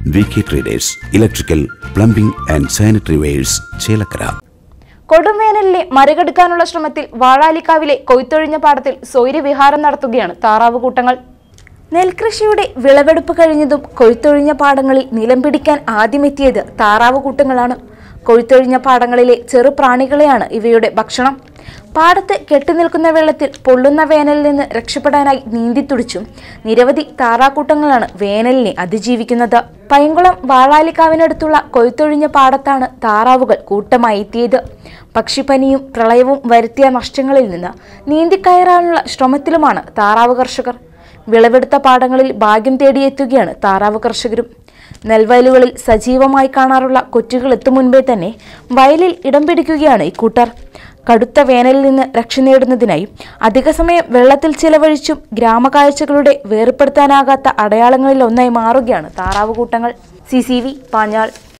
V K traders electrical plumbing and sanitary wares Chelakkara കൊടുംവേനലിനെ മറികടക്കാനുള്ള ശ്രമത്തിൽ വാഴാലിക്കാവിലെ കൊയ്ത്തൊഴിഞ്ഞ പാടത്തിൽ സ്വൈര്യവിഹാരം നടത്തുകയാണ് താറാവ് കൂട്ടങ്ങൾ നെൽകൃഷിയുടെ വിളവെടുപ്പ് കഴിഞ്ഞതും കൊയ്ത്തൊഴിഞ്ഞ പാടങ്ങളിൽ നിലം പിടിക്കാൻ ആദ്യമെത്തിയത് താറാവ് കൂട്ടങ്ങളാണ് കൊയ്ത്തൊഴിഞ്ഞ പാടങ്ങളിലെ ചെറുപ്രാണികളെയാണ് ഇവയുടെ ഭക്ഷണം പാടത്ത് കെട്ടിനിൽക്കുന്ന വെള്ളത്തിൽ പൊള്ളുന്ന വേനലിൽ നിന്ന് രക്ഷപ്പെടാനായി നീന്തിത്തുടിച്ചും നിരവധി താറാക്കൂട്ടങ്ങളാണ് വേനലിനെ അതിജീവിക്കുന്നത് പൈങ്കുളം വാഴാലിക്കാവിനടുത്തുള്ള കൊയ്ത്തൊഴിഞ്ഞ പാടത്താണ് താറാവുകൾ കൂട്ടമായി എത്തിയത് പക്ഷിപ്പനിയും പ്രളയവും വരുത്തിയ നഷ്ടങ്ങളിൽ നിന്ന് നീന്തിക്കയറാനുള്ള ശ്രമത്തിലുമാണ് താറാവ് കർഷകർ വിളവെടുത്ത പാടങ്ങളിൽ ഭാഗ്യം തേടിയെത്തുകയാണ് താറാവ് കർഷകരും നെൽവയലുകളിൽ സജീവമായി കാണാറുള്ള കൊറ്റുകൾ എത്തും മുൻപേ തന്നെ വയലിൽ ഇടം പിടിക്കുകയാണ് ഇക്കൂട്ടർ കടുത്ത വേനലിൽ നിന്ന് രക്ഷ നേടുന്നതിനായി അധിക സമയം വെള്ളത്തിൽ ചിലവഴിച്ചും ഗ്രാമകാഴ്ചകളുടെ വേർപ്പെടുത്താനാകാത്ത അടയാളങ്ങളിൽ ഒന്നായി മാറുകയാണ് താറാവ് കൂട്ടങ്ങൾ സി സി വി പാഞ്ഞാൾ